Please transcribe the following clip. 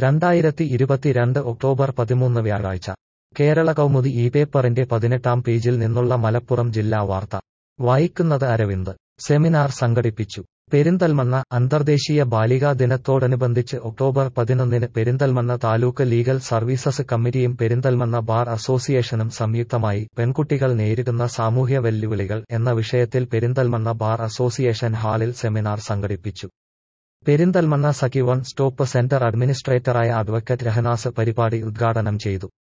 രണ്ടായിരത്തി ഇരുപത്തിരണ്ട് ഒക്ടോബർ പതിമൂന്ന് വ്യാഴാഴ്ച കേരള കൗമുദി ഈ പേപ്പറിന്റെ പതിനെട്ടാം പേജിൽ നിന്നുള്ള മലപ്പുറം ജില്ലാ വാർത്ത വായിക്കുന്നത് അരവിന്ദ് സെമിനാർ സംഘടിപ്പിച്ചു പെരിന്തൽമണ്ണ അന്തർദേശീയ ബാലികാ ദിനത്തോടനുബന്ധിച്ച് ഒക്ടോബർ പതിനൊന്നിന് പെരിന്തൽമണ്ണ താലൂക്ക് ലീഗൽ സർവീസസ് കമ്മിറ്റിയും പെരിന്തൽമണ്ണ ബാർ അസോസിയേഷനും സംയുക്തമായി പെൺകുട്ടികൾ നേരിടുന്ന സാമൂഹ്യ വെല്ലുവിളികൾ എന്ന വിഷയത്തിൽ പെരിന്തൽമണ്ണ ബാർ അസോസിയേഷൻ ഹാളിൽ സെമിനാർ സംഘടിപ്പിച്ചു Perinthalmanna Sakhi one stop centre അഡ്മിനിസ്ട്രേറ്ററായ അഡ്വക്കറ്റ് രഹനാസ് പരിപാടി ഉദ്ഘാടനം ചെയ്തു